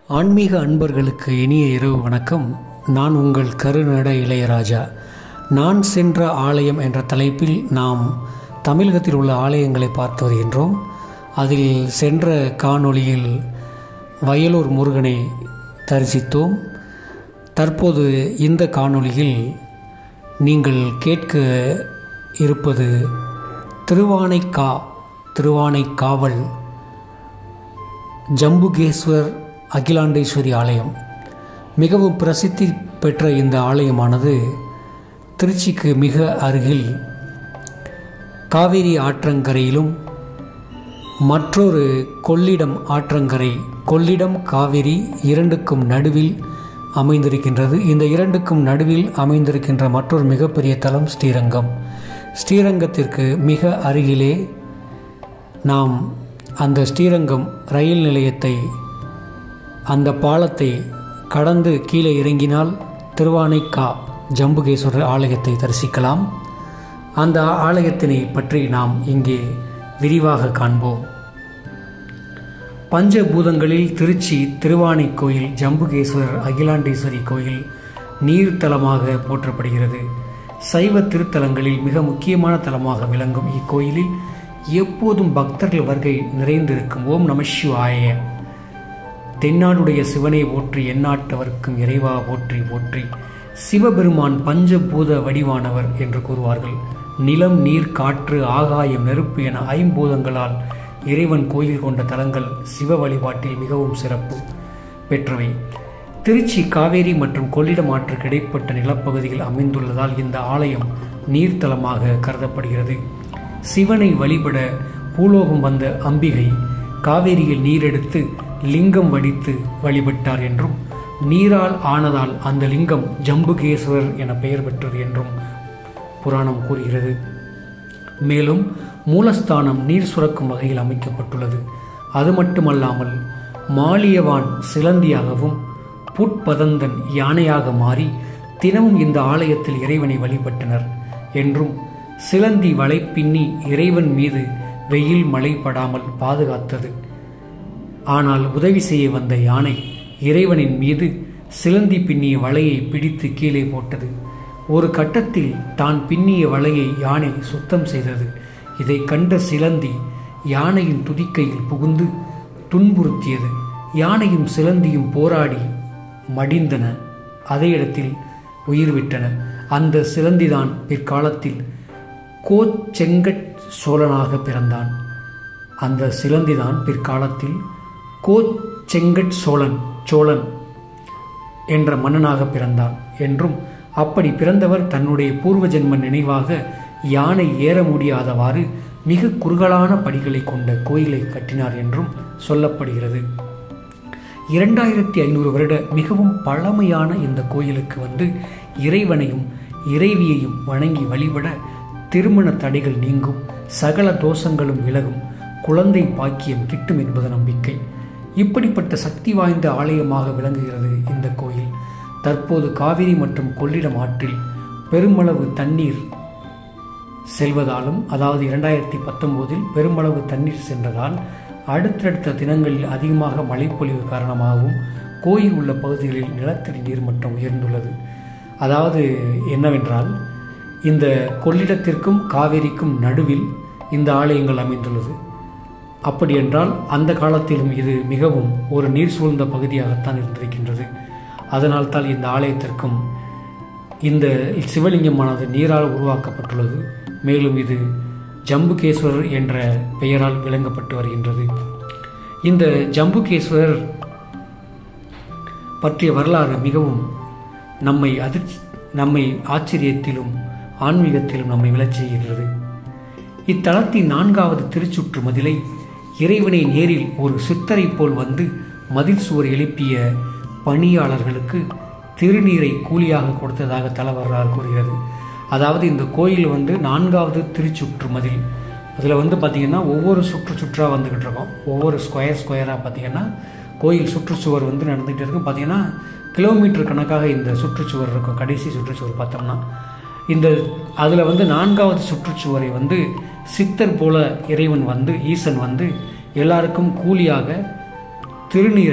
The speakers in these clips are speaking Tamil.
ஆன்மீக அன்பர்களுக்கு இனிய இரவு வணக்கம் நான் உங்கள் கருநட இளையராஜா நான் சென்ற ஆலயம் என்ற தலைப்பில் நாம் தமிழகத்தில் உள்ள ஆலயங்களை பார்த்து வருகின்றோம் அதில் சென்ற காணொளியில் வயலூர் முருகனை தரிசித்தோம் தற்போது இந்த காணொளியில் நீங்கள் கேட்க இருப்பது திருவானைக்கா திருவானைக்காவல் ஜம்புகேஸ்வர் அகிலாண்டேஸ்வரி ஆலயம் மிகவும் பிரசித்தி பெற்ற இந்த ஆலயமானது திருச்சிக்கு மிக அருகில் காவிரி ஆற்றங்கரையிலும் மற்றொரு கொள்ளிடம் ஆற்றங்கரை கொள்ளிடம் காவிரி இரண்டுக்கும் நடுவில் அமைந்திருக்கின்றது இந்த இரண்டுக்கும் நடுவில் அமைந்திருக்கின்ற மற்றொரு மிகப்பெரிய தலம் ஸ்ரீரங்கம் ஸ்ரீரங்கத்திற்கு மிக அருகிலே நாம் அந்த ஸ்ரீரங்கம் ரயில் நிலையத்தை அந்த பாலத்தை கடந்து கீழே இறங்கினால் திருவானைக்கா ஜம்புகேஸ்வரர் ஆலயத்தை தரிசிக்கலாம் அந்த ஆலயத்தினை பற்றி நாம் இங்கே விரிவாக காண்போம் பஞ்சபூதங்களில் திருச்சி திருவானை கோயில் ஜம்புகேஸ்வரர் அகிலாண்டேஸ்வரி கோயில் நீர்த்தலமாக போற்றப்படுகிறது சைவ திருத்தலங்களில் மிக முக்கியமான தலமாக விளங்கும் இக்கோயிலில் எப்போதும் பக்தர்கள் வருகை நிறைந்திருக்கும் ஓம் நம சிவாய தென்னாடுடைய சிவனை போற்றி எந்நாட்டவர்க்கும் இறைவா போற்றி போற்றி சிவபெருமான் பஞ்சபூத வடிவானவர் என்று கூறுவார்கள் நிலம் நீர் காற்று ஆகாயம் நெருப்பு என ஐம்பூதங்களால் இறைவன் கோயில் கொண்ட தலங்கள் சிவ வழிபாட்டில் மிகவும் சிறப்பு பெற்றவை திருச்சி காவேரி மற்றும் கொள்ளிடம் ஆற்றுக்கு இடைப்பட்ட நிலப்பகுதியில் அமைந்துள்ளதால் இந்த ஆலயம் நீர்த்தலமாக கருதப்படுகிறது சிவனை வழிபட பூலோகம் வந்த அம்பிகை காவேரியில் நீரெடுத்து லிங்கம் வடித்து வழிபட்டார் என்றும் நீரால் ஆனதால் அந்த லிங்கம் ஜம்புகேஸ்வரர் என பெயர் பெற்றது என்றும் புராணம் கூறுகிறது மேலும் மூலஸ்தானம் நீர் சுரக்கும் வகையில் அமைக்கப்பட்டுள்ளது அது மட்டுமல்லாமல் மாலியவான் சிலந்தியாகவும் புட்பதந்தன் யானையாக மாறி தினமும் இந்த ஆலயத்தில் இறைவனை வழிபட்டனர் என்றும் சிலந்தி வலை பின்னி இறைவன் மீது வெயில் மழை படாமல் பாதுகாத்தது ஆனால் உதவி செய்ய வந்த யானை இறைவனின் மீது சிலந்தி பின்னிய வலையை பிடித்து கீழே போட்டது ஒரு கட்டத்தில் தான் பின்னிய வலையை யானை சுத்தம் செய்தது இதை கண்ட சிலந்தி யானையின் துதிக்கையில் புகுந்து துன்புறுத்தியது யானையும் சிலந்தியும் போராடி மடிந்தன அதே இடத்தில் உயிர் விட்டன அந்த சிலந்திதான் பிற்காலத்தில் கோச்செங்கட் சோழனாக பிறந்தான் அந்த சிலந்திதான் பிற்காலத்தில் கோச்செங்கட் சோழன் சோழன் என்ற மன்னனாக பிறந்தான் என்றும் அப்படி பிறந்தவர் தன்னுடைய பூர்வ ஜென்ம நினைவாக யானை ஏற முடியாதவாறு மிக குறுகலான படிகளை கொண்ட கோயிலை கட்டினார் என்றும் சொல்லப்படுகிறது இரண்டாயிரத்தி ஐநூறு வருட மிகவும் பழமையான இந்த கோயிலுக்கு வந்து இறைவனையும் இறைவியையும் வணங்கி வழிபட திருமண தடைகள் நீங்கும் சகல தோஷங்களும் விலகும் குழந்தை பாக்கியம் கிட்டும் என்பது நம்பிக்கை இப்படிப்பட்ட சக்தி வாய்ந்த ஆலயமாக விளங்குகிறது இந்த கோயில் தற்போது காவிரி மற்றும் கொள்ளிடம் ஆற்றில் பெருமளவு தண்ணீர் செல்வதாலும் அதாவது இரண்டாயிரத்தி பத்தொம்போதில் பெருமளவு தண்ணீர் சென்றதால் அடுத்தடுத்த தினங்களில் அதிகமாக மழைப்பொழிவு காரணமாகவும் கோயில் உள்ள பகுதிகளில் நிலத்தடி நீர்மட்டம் உயர்ந்துள்ளது அதாவது என்னவென்றால் இந்த கொள்ளிடத்திற்கும் காவேரிக்கும் நடுவில் இந்த ஆலயங்கள் அமைந்துள்ளது அப்படி என்றால் அந்த காலத்திலும் இது மிகவும் ஒரு நீர் சூழ்ந்த பகுதியாகத்தான் இருந்திருக்கின்றது அதனால் தான் இந்த ஆலயத்திற்கும் இந்த சிவலிங்கமானது நீரால் உருவாக்கப்பட்டுள்ளது மேலும் இது ஜம்புகேஸ்வரர் என்ற பெயரால் விளங்கப்பட்டு வருகின்றது இந்த ஜம்புகேஸ்வரர் பற்றிய வரலாறு மிகவும் நம்மை அதிர்ச்சி நம்மை ஆச்சரியத்திலும் ஆன்மீகத்திலும் நம்மை விழச் செய்கிறது இத்தலத்தின் நான்காவது திருச்சுற்று மதிலை இறைவனை நேரில் ஒரு சித்தரை போல் வந்து மதில் சுவர் எழுப்பிய பணியாளர்களுக்கு திருநீரை கூலியாக கொடுத்ததாக தல வரலாறு கூறுகிறது அதாவது இந்த கோயில் வந்து நான்காவது திருச்சுற்று மதில் அதில் வந்து பார்த்திங்கன்னா ஒவ்வொரு சுற்று சுற்றாக வந்துக்கிட்டு இருக்கோம் ஒவ்வொரு ஸ்கொயர் ஸ்கொயராக பார்த்திங்கன்னா கோயில் சுற்றுச்சுவர் வந்து நடந்துகிட்டு இருக்கும் பார்த்திங்கன்னா கிலோமீட்டர் கணக்காக இந்த சுற்றுச்சுவர் இருக்கும் கடைசி சுற்றுச்சுவர் பார்த்தோம்னா இந்த அதில் வந்து நான்காவது சுற்றுச்சுவரை வந்து சித்தர் போல இறைவன் வந்து ஈசன் வந்து எல்லாருக்கும் கூலியாக திருநீரை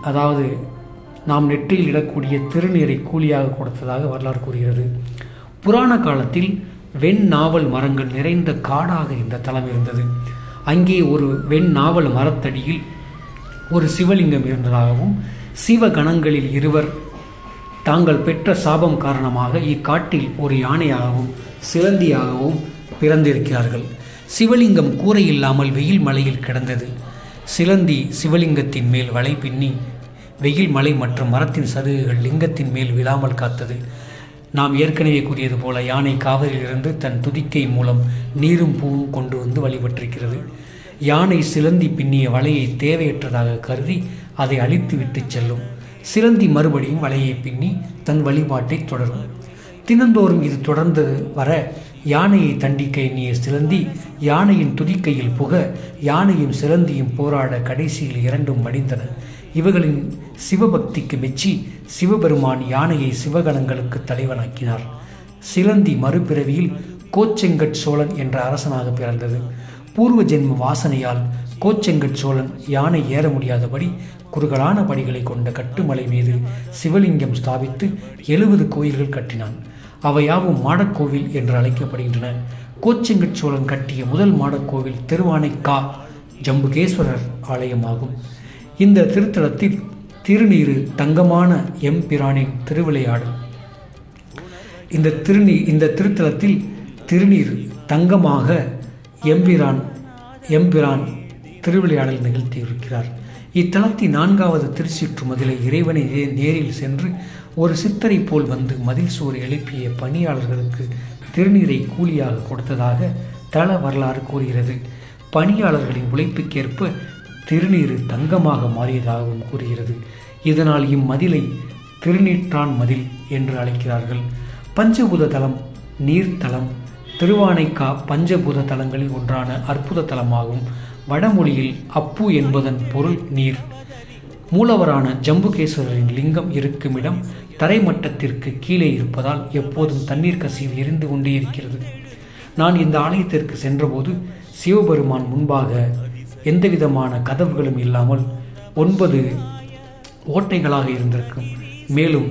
அதாவது நாம் நெற்றியில் இடக்கூடிய திருநீரை கூலியாக கொடுத்ததாக வரலாறு கூறுகிறது புராண காலத்தில் வெண் நாவல் மரங்கள் நிறைந்த காடாக இந்த தலம் இருந்தது அங்கே ஒரு வெண் நாவல் மரத்தடியில் ஒரு சிவலிங்கம் இருந்ததாகவும் சிவகணங்களில் இருவர் தாங்கள் பெற்ற சாபம் காரணமாக இக்காட்டில் ஒரு யானையாகவும் சிலந்தியாகவும் பிறந்திருக்கிறார்கள் சிவலிங்கம் கூரை இல்லாமல் வெயில் மலையில் கிடந்தது சிலந்தி சிவலிங்கத்தின் மேல் வலை பின்னி வெயில் மலை மற்றும் மரத்தின் சருகுகள் லிங்கத்தின் மேல் விழாமல் காத்தது நாம் ஏற்கனவே கூறியது போல யானை காவிரியிலிருந்து தன் துதிக்கை மூலம் நீரும் பூவும் கொண்டு வந்து வழிபட்டிருக்கிறது யானை சிலந்தி பின்னிய வலையை தேவையற்றதாக கருதி அதை அழித்து விட்டு செல்லும் சிலந்தி மறுபடியும் வலையை பின்னி தன் வழிபாட்டை தொடரும் தினந்தோறும் இது தொடர்ந்து வர யானையை தண்டிக்க எண்ணிய சிலந்தி யானையின் துதிக்கையில் புக யானையும் சிலந்தியும் போராட கடைசியில் இரண்டும் மடிந்தன இவர்களின் சிவபக்திக்கு மெச்சி சிவபெருமான் யானையை சிவகணங்களுக்கு தலைவனாக்கினார் சிலந்தி மறுபிறவியில் கோச்செங்கட் சோழன் என்ற அரசனாக பிறந்தது பூர்வ ஜென்ம வாசனையால் கோச்செங்கட் சோழன் யானை ஏற முடியாதபடி குறுகலான படிகளை கொண்ட கட்டுமலை மீது சிவலிங்கம் ஸ்தாபித்து எழுபது கோயில்கள் கட்டினான் அவையாவும் மாடக்கோவில் என்று அழைக்கப்படுகின்றன கோச்செங்கட் சோழன் கட்டிய முதல் மாடக்கோவில் திருவானைக்கா ஜம்புகேஸ்வரர் ஆலயமாகும் இந்த திருத்தலத்தில் திருநீரு தங்கமான எம்பிரானின் திருவிளையாடல் இந்த திருநீ இந்த திருத்தலத்தில் திருநீர் தங்கமாக எம்பிரான் எம்பிரான் திருவிளையாடல் நிகழ்த்தியிருக்கிறார் இத்தலத்தின் நான்காவது திருச்சிற்று மதிலை இறைவனை நே- நேரில் சென்று ஒரு சித்தரை போல் வந்து மதில் சுவர் எழுப்பிய பணியாளர்களுக்கு திருநீரை கூலியாக கொடுத்ததாக தல வரலாறு கூறுகிறது பணியாளர்களின் உழைப்புக்கேற்ப திருநீர் தங்கமாக மாறியதாகவும் கூறுகிறது இதனால் இம்மதிலை திருநீற்றான் மதில் என்று அழைக்கிறார்கள் பஞ்சபூத தலம் நீர்த்தலம் திருவானைக்கா பஞ்சபூத தலங்களில் ஒன்றான அற்புத தலமாகும் வடமொழியில் அப்பு என்பதன் பொருள் நீர் மூலவரான ஜம்புகேஸ்வரரின் லிங்கம் இருக்குமிடம் தரைமட்டத்திற்கு கீழே இருப்பதால் எப்போதும் தண்ணீர் கசிவு எரிந்து கொண்டே இருக்கிறது நான் இந்த ஆலயத்திற்கு சென்றபோது சிவபெருமான் முன்பாக எந்தவிதமான கதவுகளும் இல்லாமல் ஒன்பது ஓட்டைகளாக இருந்திருக்கும் மேலும்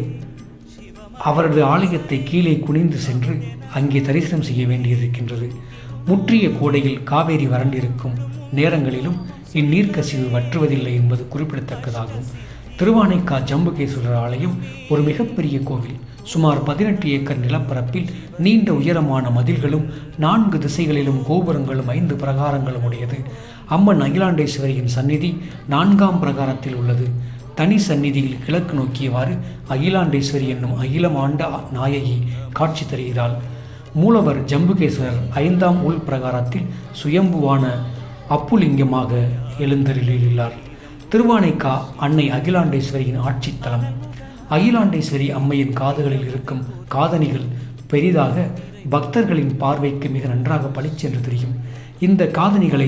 அவரது ஆலயத்தை கீழே குனிந்து சென்று அங்கே தரிசனம் செய்ய வேண்டியிருக்கின்றது முற்றிய கோடையில் காவேரி வறண்டிருக்கும் நேரங்களிலும் இந்நீர் கசிவு வற்றுவதில்லை என்பது குறிப்பிடத்தக்கதாகும் திருவானைக்கா ஜம்புகேஸ்வரர் ஆலயம் ஒரு மிகப்பெரிய கோவில் சுமார் பதினெட்டு ஏக்கர் நிலப்பரப்பில் நீண்ட உயரமான மதில்களும் நான்கு திசைகளிலும் கோபுரங்களும் ஐந்து பிரகாரங்களும் உடையது அம்மன் அகிலாண்டேஸ்வரியின் சந்நிதி நான்காம் பிரகாரத்தில் உள்ளது தனி சந்நிதியில் கிழக்கு நோக்கியவாறு அகிலாண்டேஸ்வரி என்னும் அகிலம் ஆண்ட நாயகி காட்சி தருகிறாள் மூலவர் ஜம்புகேஸ்வரர் ஐந்தாம் உள் பிரகாரத்தில் சுயம்புவான அப்புலிங்கமாக எழுந்தருளியுள்ளார் திருவானைக்கா அன்னை அகிலாண்டேஸ்வரியின் ஆட்சித்தலம் அகிலாண்டேஸ்வரி அம்மையின் காதுகளில் இருக்கும் காதணிகள் பெரிதாக பக்தர்களின் பார்வைக்கு மிக நன்றாக பளிச்சென்று தெரியும் இந்த காதணிகளை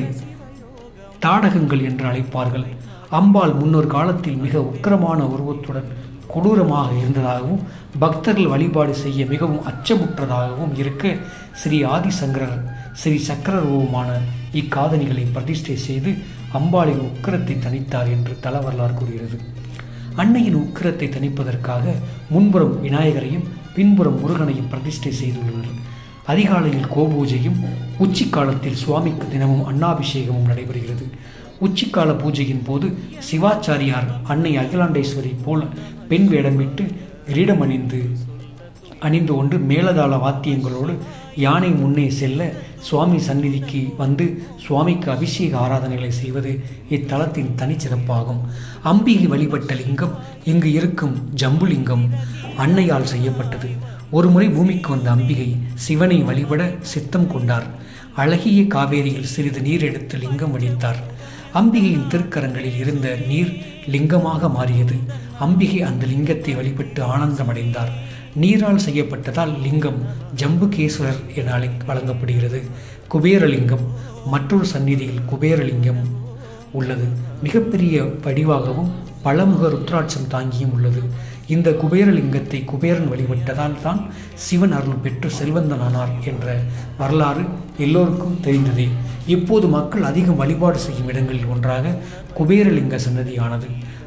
தாடகங்கள் என்று அழைப்பார்கள் அம்பாள் முன்னொரு காலத்தில் மிக உக்கிரமான உருவத்துடன் கொடூரமாக இருந்ததாகவும் பக்தர்கள் வழிபாடு செய்ய மிகவும் அச்சமுற்றதாகவும் இருக்க ஸ்ரீ ஆதிசங்கரர் ஸ்ரீ சக்கரரூபமான இக்காதணிகளை பிரதிஷ்டை செய்து அம்பாளின் உக்கிரத்தை தணித்தார் என்று தல வரலாறு கூறுகிறது அன்னையின் உக்கிரத்தை தணிப்பதற்காக முன்புறம் விநாயகரையும் பின்புறம் முருகனையும் பிரதிஷ்டை செய்துள்ளனர் அதிகாலையில் கோபூஜையும் உச்சிக்காலத்தில் சுவாமிக்கு தினமும் அன்னாபிஷேகமும் நடைபெறுகிறது உச்சிக்கால பூஜையின் போது சிவாச்சாரியார் அன்னை அகிலாண்டேஸ்வரி போல பெண் வேடமிட்டு கிரீடம் அணிந்து அணிந்து கொண்டு மேலதாள வாத்தியங்களோடு யானை முன்னே செல்ல சுவாமி சந்நிதிக்கு வந்து சுவாமிக்கு அபிஷேக ஆராதனைகளை செய்வது இத்தலத்தின் தனிச்சிறப்பாகும் அம்பிகை வழிபட்ட லிங்கம் இங்கு இருக்கும் ஜம்புலிங்கம் அன்னையால் செய்யப்பட்டது ஒருமுறை பூமிக்கு வந்த அம்பிகை சிவனை வழிபட சித்தம் கொண்டார் அழகிய காவேரியில் சிறிது நீர் எடுத்து லிங்கம் வடித்தார் அம்பிகையின் திருக்கரங்களில் இருந்த நீர் லிங்கமாக மாறியது அம்பிகை அந்த லிங்கத்தை வழிபட்டு ஆனந்தமடைந்தார் நீரால் செய்யப்பட்டதால் லிங்கம் ஜம்புகேஸ்வரர் என அழை வழங்கப்படுகிறது குபேரலிங்கம் மற்றொரு சந்நிதியில் குபேரலிங்கம் உள்ளது மிகப்பெரிய வடிவாகவும் பலமுக ருத்ராட்சம் தாங்கியும் உள்ளது இந்த குபேரலிங்கத்தை குபேரன் வழிபட்டதால் தான் சிவன் அருள் பெற்று செல்வந்தனானார் என்ற வரலாறு எல்லோருக்கும் தெரிந்ததே இப்போது மக்கள் அதிகம் வழிபாடு செய்யும் இடங்களில் ஒன்றாக குபேரலிங்க சன்னதியானது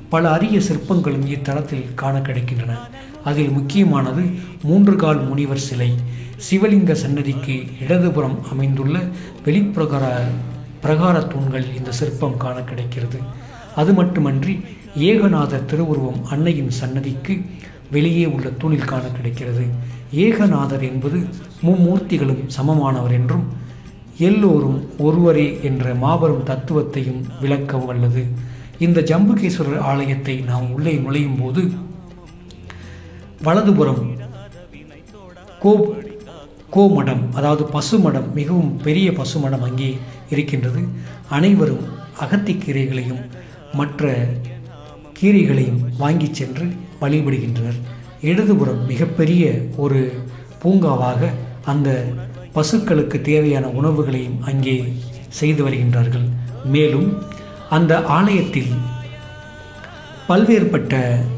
பல அரிய சிற்பங்களும் இத்தலத்தில் காண கிடைக்கின்றன அதில் முக்கியமானது மூன்று கால் முனிவர் சிலை சிவலிங்க சன்னதிக்கு இடதுபுறம் அமைந்துள்ள வெளிப்பிரகார பிரகார தூண்களில் இந்த சிற்பம் காண கிடைக்கிறது அது மட்டுமன்றி ஏகநாதர் திருவுருவம் அன்னையின் சன்னதிக்கு வெளியே உள்ள தூணில் காண கிடைக்கிறது ஏகநாதர் என்பது மும்மூர்த்திகளும் சமமானவர் என்றும் எல்லோரும் ஒருவரே என்ற மாபெரும் தத்துவத்தையும் விளக்க வல்லது இந்த ஜம்புகேஸ்வரர் ஆலயத்தை நாம் உள்ளே நுழையும் போது வலதுபுறம் கோ கோமடம் அதாவது பசுமடம் மிகவும் பெரிய பசுமடம் அங்கே இருக்கின்றது அனைவரும் அகத்திக்கீரைகளையும் மற்ற கீரைகளையும் வாங்கி சென்று வழிபடுகின்றனர் இடதுபுறம் மிகப்பெரிய ஒரு பூங்காவாக அந்த பசுக்களுக்கு தேவையான உணவுகளையும் அங்கே செய்து வருகின்றார்கள் மேலும் அந்த ஆலயத்தில் பல்வேறுபட்ட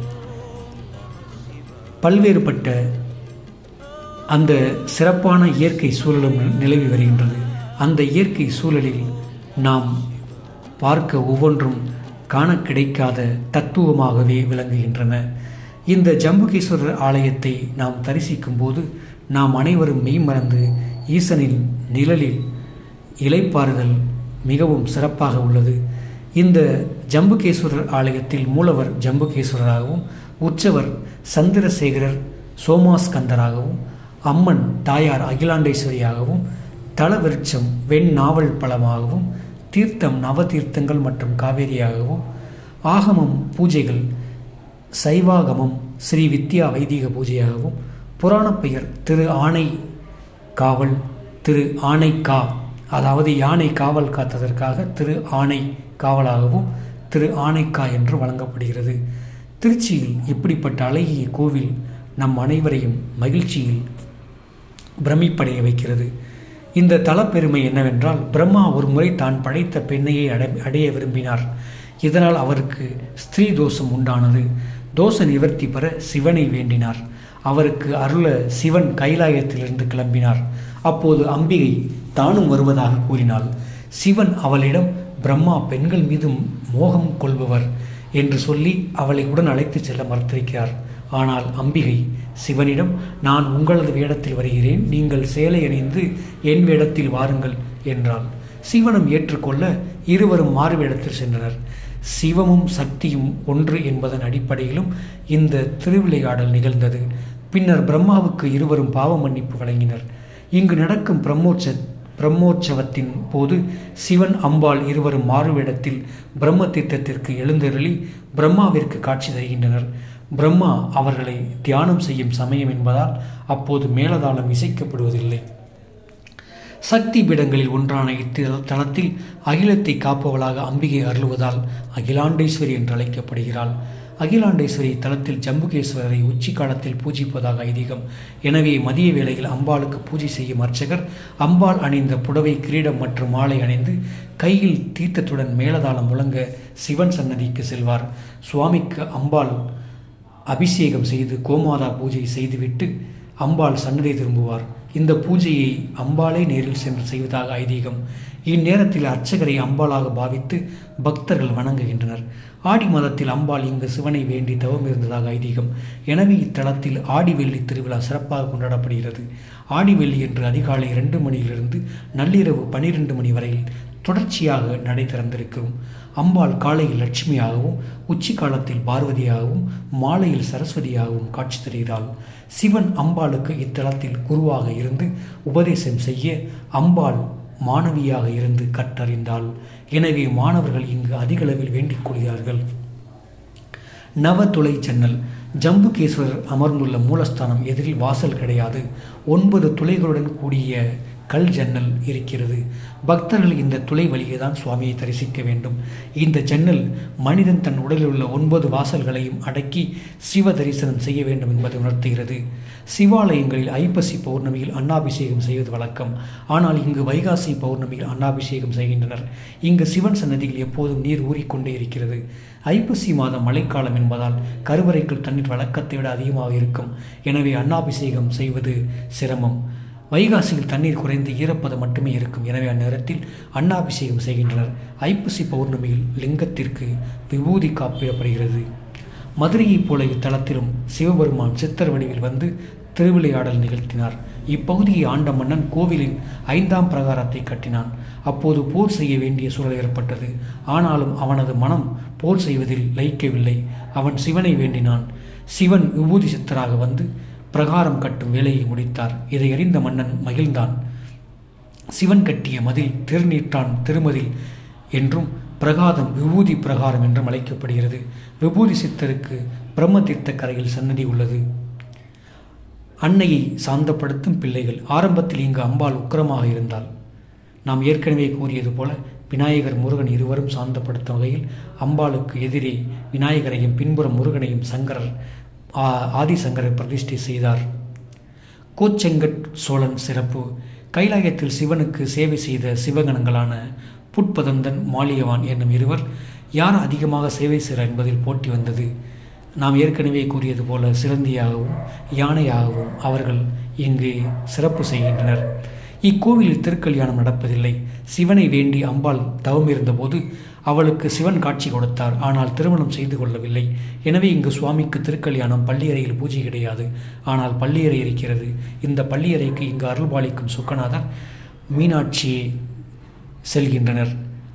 பல்வேறுபட்ட அந்த சிறப்பான இயற்கை சூழலும் நிலவி வருகின்றது அந்த இயற்கை சூழலில் நாம் பார்க்க ஒவ்வொன்றும் காண கிடைக்காத தத்துவமாகவே விளங்குகின்றன இந்த ஜம்புகேஸ்வரர் ஆலயத்தை நாம் தரிசிக்கும் போது நாம் அனைவரும் மெய்மறந்து ஈசனின் நிழலில் இலைப்பாறுதல் மிகவும் சிறப்பாக உள்ளது இந்த ஜம்புகேஸ்வரர் ஆலயத்தில் மூலவர் ஜம்புகேஸ்வரராகவும் உற்சவர் சந்திரசேகரர் சோமாஸ்கந்தராகவும் அம்மன் தாயார் அகிலாண்டேஸ்வரியாகவும் தலவிருட்சம் வெண் நாவல் பழமாகவும் தீர்த்தம் நவதீர்த்தங்கள் மற்றும் காவேரியாகவும் ஆகமம் பூஜைகள் சைவாகமம் ஸ்ரீ வித்யா வைதிக பூஜையாகவும் புராணப் பெயர் திரு ஆணை காவல் திரு ஆணை கா அதாவது யானை காவல் காத்ததற்காக திரு ஆணை காவலாகவும் திரு ஆணைக்கா என்று வழங்கப்படுகிறது திருச்சியில் இப்படிப்பட்ட அழகிய கோவில் நம் அனைவரையும் மகிழ்ச்சியில் பிரமிப்படைய வைக்கிறது இந்த தலப்பெருமை என்னவென்றால் பிரம்மா ஒரு முறை தான் படைத்த பெண்ணையை அடை அடைய விரும்பினார் இதனால் அவருக்கு ஸ்திரீ தோஷம் உண்டானது தோஷ நிவர்த்தி பெற சிவனை வேண்டினார் அவருக்கு அருள சிவன் கைலாயத்திலிருந்து கிளம்பினார் அப்போது அம்பிகை தானும் வருவதாக கூறினாள் சிவன் அவளிடம் பிரம்மா பெண்கள் மீது மோகம் கொள்பவர் என்று சொல்லி அவளை உடன் அழைத்துச் செல்ல மறுத்திருக்கிறார் ஆனால் அம்பிகை சிவனிடம் நான் உங்களது வேடத்தில் வருகிறேன் நீங்கள் சேலை அணிந்து என் வேடத்தில் வாருங்கள் என்றாள் சிவனும் ஏற்றுக்கொள்ள இருவரும் மாறு வேடத்தில் சென்றனர் சிவமும் சக்தியும் ஒன்று என்பதன் அடிப்படையிலும் இந்த திருவிளையாடல் நிகழ்ந்தது பின்னர் பிரம்மாவுக்கு இருவரும் பாவ மன்னிப்பு வழங்கினர் இங்கு நடக்கும் பிரம்மோற்ச பிரம்மோற்சவத்தின் போது சிவன் அம்பாள் இருவரும் மாறுவேடத்தில் பிரம்ம தீர்த்தத்திற்கு எழுந்தருளி பிரம்மாவிற்கு காட்சி தருகின்றனர் பிரம்மா அவர்களை தியானம் செய்யும் சமயம் என்பதால் அப்போது மேலதாளம் இசைக்கப்படுவதில்லை சக்தி பீடங்களில் ஒன்றான இத்தலத்தில் அகிலத்தை காப்பவளாக அம்பிகை அருளுவதால் அகிலாண்டேஸ்வரி என்று அழைக்கப்படுகிறாள் அகிலாண்டேஸ்வரி தலத்தில் ஜம்புகேஸ்வரரை உச்சி காலத்தில் பூஜிப்பதாக ஐதீகம் எனவே மதிய வேளையில் அம்பாளுக்கு பூஜை செய்யும் அர்ச்சகர் அம்பாள் அணிந்த புடவை கிரீடம் மற்றும் மாலை அணிந்து கையில் தீர்த்தத்துடன் மேலதாளம் முழங்க சிவன் சன்னதிக்கு செல்வார் சுவாமிக்கு அம்பாள் அபிஷேகம் செய்து கோமாதா பூஜை செய்துவிட்டு அம்பாள் சன்னதி திரும்புவார் இந்த பூஜையை அம்பாளே நேரில் சென்று செய்வதாக ஐதீகம் இந்நேரத்தில் அர்ச்சகரை அம்பாளாக பாவித்து பக்தர்கள் வணங்குகின்றனர் ஆடி மாதத்தில் அம்பாள் இங்கு சிவனை வேண்டி தவம் இருந்ததாக ஐதீகம் எனவே இத்தலத்தில் ஆடி வெள்ளி திருவிழா சிறப்பாக கொண்டாடப்படுகிறது ஆடி வெள்ளி என்று அதிகாலை இரண்டு மணியிலிருந்து நள்ளிரவு பனிரெண்டு மணி வரையில் தொடர்ச்சியாக நடை திறந்திருக்கும் அம்பாள் காலையில் லட்சுமியாகவும் உச்சி காலத்தில் பார்வதியாகவும் மாலையில் சரஸ்வதியாகவும் காட்சி தருகிறாள் சிவன் அம்பாளுக்கு இத்தலத்தில் குருவாக இருந்து உபதேசம் செய்ய அம்பாள் மாணவியாக இருந்து கற்றறிந்தாள் எனவே மாணவர்கள் இங்கு அதிகளவில் வேண்டிக் கொள்கிறார்கள் நவதுளை ஜன்னல் ஜம்புகேஸ்வரர் அமர்ந்துள்ள மூலஸ்தானம் எதிரில் வாசல் கிடையாது ஒன்பது துளைகளுடன் கூடிய கல் ஜன்னல் இருக்கிறது பக்தர்கள் இந்த துளை வழியே தான் சுவாமியை தரிசிக்க வேண்டும் இந்த ஜன்னல் மனிதன் தன் உடலில் உள்ள ஒன்பது வாசல்களையும் அடக்கி சிவ தரிசனம் செய்ய வேண்டும் என்பதை உணர்த்துகிறது சிவாலயங்களில் ஐப்பசி பௌர்ணமியில் அன்னாபிஷேகம் செய்வது வழக்கம் ஆனால் இங்கு வைகாசி பௌர்ணமியில் அன்னாபிஷேகம் செய்கின்றனர் இங்கு சிவன் சன்னதியில் எப்போதும் நீர் ஊறிக்கொண்டே இருக்கிறது ஐப்பசி மாதம் மழைக்காலம் என்பதால் கருவறைக்குள் தண்ணீர் வழக்கத்தை விட அதிகமாக இருக்கும் எனவே அன்னாபிஷேகம் செய்வது சிரமம் வைகாசியில் தண்ணீர் குறைந்து ஈரப்பதம் மட்டுமே இருக்கும் எனவே அந்நேரத்தில் அன்னாபிஷேகம் செய்கின்றனர் ஐப்பசி பௌர்ணமியில் லிங்கத்திற்கு விபூதி காப்பிடப்படுகிறது மதுரையைப் போல இத்தலத்திலும் சிவபெருமான் சித்தர் வடிவில் வந்து திருவிளையாடல் நிகழ்த்தினார் இப்பகுதியை ஆண்ட மன்னன் கோவிலின் ஐந்தாம் பிரகாரத்தை கட்டினான் அப்போது போர் செய்ய வேண்டிய சூழல் ஏற்பட்டது ஆனாலும் அவனது மனம் போர் செய்வதில் லயிக்கவில்லை அவன் சிவனை வேண்டினான் சிவன் விபூதி சித்தராக வந்து பிரகாரம் கட்டும் வேலையை முடித்தார் இதை அறிந்த மன்னன் மகிழ்ந்தான் சிவன் கட்டிய மதில் திருநீற்றான் திருமதில் என்றும் பிரகாதம் விபூதி பிரகாரம் என்றும் அழைக்கப்படுகிறது விபூதி சித்தருக்கு பிரம்ம தீர்த்த கரையில் சன்னதி உள்ளது அன்னையை சாந்தப்படுத்தும் பிள்ளைகள் ஆரம்பத்தில் இங்கு அம்பாள் உக்கிரமாக இருந்தால் நாம் ஏற்கனவே கூறியது போல விநாயகர் முருகன் இருவரும் சாந்தப்படுத்தும் வகையில் அம்பாளுக்கு எதிரே விநாயகரையும் பின்புறம் முருகனையும் சங்கரர் ஆதிசங்கரை பிரதிஷ்டை செய்தார் கோச்செங்கட் சோழன் சிறப்பு கைலாயத்தில் சிவனுக்கு சேவை செய்த சிவகணங்களான புட்பதந்தன் மாலியவான் என்னும் இருவர் யார் அதிகமாக சேவை செய்கிறார் என்பதில் போட்டி வந்தது நாம் ஏற்கனவே கூறியது போல சிலந்தியாகவும் யானையாகவும் அவர்கள் இங்கு சிறப்பு செய்கின்றனர் இக்கோவிலில் திருக்கல்யாணம் நடப்பதில்லை சிவனை வேண்டி அம்பாள் தவம் இருந்தபோது அவளுக்கு சிவன் காட்சி கொடுத்தார் ஆனால் திருமணம் செய்து கொள்ளவில்லை எனவே இங்கு சுவாமிக்கு திருக்கல்யாணம் பள்ளியறையில் பூஜை கிடையாது ஆனால் பள்ளியறை இருக்கிறது இந்த பள்ளியறைக்கு இங்கு அருள்பாலிக்கும் சுக்கநாதர் மீனாட்சியை செல்கின்றனர்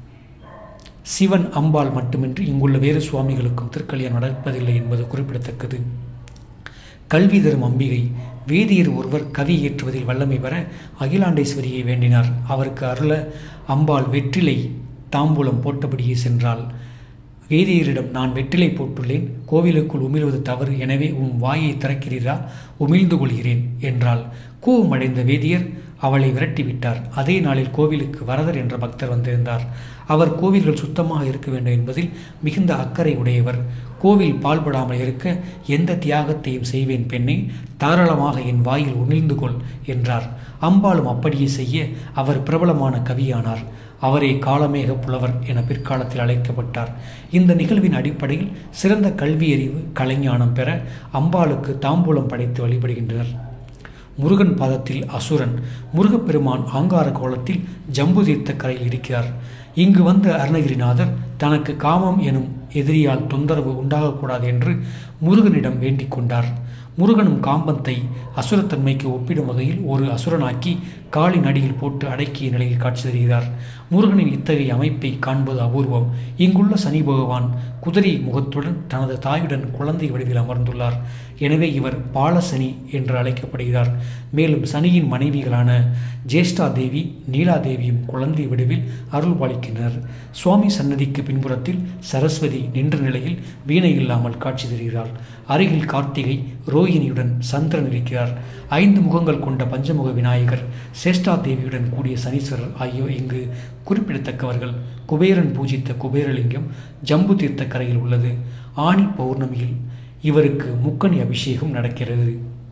சிவன் அம்பாள் மட்டுமின்றி இங்குள்ள வேறு சுவாமிகளுக்கும் திருக்கல்யாணம் நடப்பதில்லை என்பது குறிப்பிடத்தக்கது கல்வி தரும் அம்பிகை வேதியர் ஒருவர் கவி இயற்றுவதில் வல்லமை பெற அகிலாண்டேஸ்வரியை வேண்டினார் அவருக்கு அருள அம்பாள் வெற்றிலை தாம்பூலம் போட்டபடியே சென்றாள் வேதியரிடம் நான் வெற்றிலை போட்டுள்ளேன் கோவிலுக்குள் உமிழ்வது தவறு எனவே உம் வாயை திறக்கிறீரா உமிழ்ந்து கொள்கிறேன் என்றால் கோபமடைந்த வேதியர் அவளை விரட்டிவிட்டார் அதே நாளில் கோவிலுக்கு வரதர் என்ற பக்தர் வந்திருந்தார் அவர் கோவில்கள் சுத்தமாக இருக்க வேண்டும் என்பதில் மிகுந்த அக்கறை உடையவர் கோவில் பால்படாமல் இருக்க எந்த தியாகத்தையும் செய்வேன் பெண்ணே தாராளமாக என் வாயில் உமிழ்ந்து கொள் என்றார் அம்பாளும் அப்படியே செய்ய அவர் பிரபலமான கவியானார் அவரே காலமேக புலவர் என பிற்காலத்தில் அழைக்கப்பட்டார் இந்த நிகழ்வின் அடிப்படையில் சிறந்த கல்வியறிவு கலைஞானம் பெற அம்பாளுக்கு தாம்பூலம் படைத்து வழிபடுகின்றனர் முருகன் பாதத்தில் அசுரன் முருகப்பெருமான் ஆங்கார கோலத்தில் ஜம்பு தீர்த்த கரையில் இருக்கிறார் இங்கு வந்த அருணகிரிநாதர் தனக்கு காமம் எனும் எதிரியால் தொந்தரவு உண்டாகக்கூடாது என்று முருகனிடம் வேண்டிக் கொண்டார் முருகனும் காம்பத்தை அசுரத்தன்மைக்கு ஒப்பிடும் வகையில் ஒரு அசுரனாக்கி காலின் அடியில் போட்டு அடக்கிய நிலையில் காட்சி தருகிறார் முருகனின் இத்தகைய அமைப்பை காண்பது அபூர்வம் இங்குள்ள சனி பகவான் குதிரை முகத்துடன் தனது தாயுடன் குழந்தை வடிவில் அமர்ந்துள்ளார் எனவே இவர் பாலசனி என்று அழைக்கப்படுகிறார் மேலும் சனியின் மனைவிகளான ஜேஷ்டா தேவி நீலா தேவியும் குழந்தை வடிவில் அருள் பாலிக்கின்றனர் சுவாமி சன்னதிக்கு பின்புறத்தில் சரஸ்வதி நின்ற நிலையில் வீணை இல்லாமல் காட்சி தருகிறார் அருகில் கார்த்திகை ரோகிணியுடன் சந்திரன் இருக்கிறார் ஐந்து முகங்கள் கொண்ட பஞ்சமுக விநாயகர் சேஷ்டா தேவியுடன் கூடிய சனீஸ்வரர் ஆகியோர் இங்கு குறிப்பிடத்தக்கவர்கள் குபேரன் பூஜித்த குபேரலிங்கம் ஜம்பு தீர்த்த கரையில் உள்ளது ஆணி பௌர்ணமியில் இவருக்கு முக்கணி அபிஷேகம் நடக்கிறது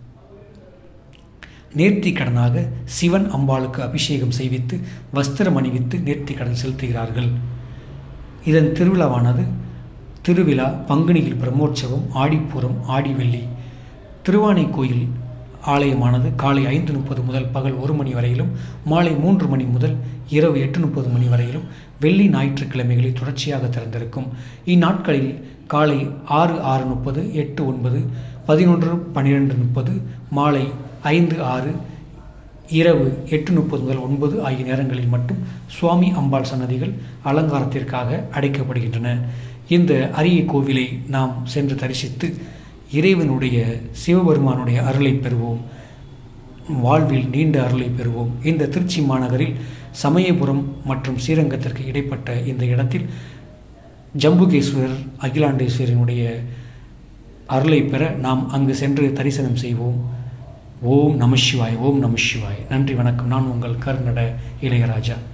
நேர்த்தி கடனாக சிவன் அம்பாளுக்கு அபிஷேகம் செய்வித்து வஸ்திரம் அணிவித்து நேர்த்தி கடன் செலுத்துகிறார்கள் இதன் திருவிழாவானது திருவிழா பங்குனியில் பிரம்மோற்சவம் ஆடிப்பூரம் ஆடிவெள்ளி திருவானைக்கோயில் ஆலயமானது காலை ஐந்து முப்பது முதல் பகல் ஒரு மணி வரையிலும் மாலை மூன்று மணி முதல் இரவு எட்டு முப்பது மணி வரையிலும் வெள்ளி ஞாயிற்றுக்கிழமைகளில் தொடர்ச்சியாக திறந்திருக்கும் இந்நாட்களில் காலை ஆறு ஆறு முப்பது எட்டு ஒன்பது பதினொன்று பன்னிரெண்டு முப்பது மாலை ஐந்து ஆறு இரவு எட்டு முப்பது முதல் ஒன்பது ஆகிய நேரங்களில் மட்டும் சுவாமி அம்பாள் சன்னதிகள் அலங்காரத்திற்காக அடைக்கப்படுகின்றன இந்த அரிய கோவிலை நாம் சென்று தரிசித்து இறைவனுடைய சிவபெருமானுடைய அருளை பெறுவோம் வாழ்வில் நீண்ட அருளை பெறுவோம் இந்த திருச்சி மாநகரில் சமயபுரம் மற்றும் ஸ்ரீரங்கத்திற்கு இடைப்பட்ட இந்த இடத்தில் ஜம்புகேஸ்வரர் அகிலாண்டேஸ்வரனுடைய அருளை பெற நாம் அங்கு சென்று தரிசனம் செய்வோம் ஓம் நம சிவாய் ஓம் நம சிவாய் நன்றி வணக்கம் நான் உங்கள் கர்நட இளையராஜா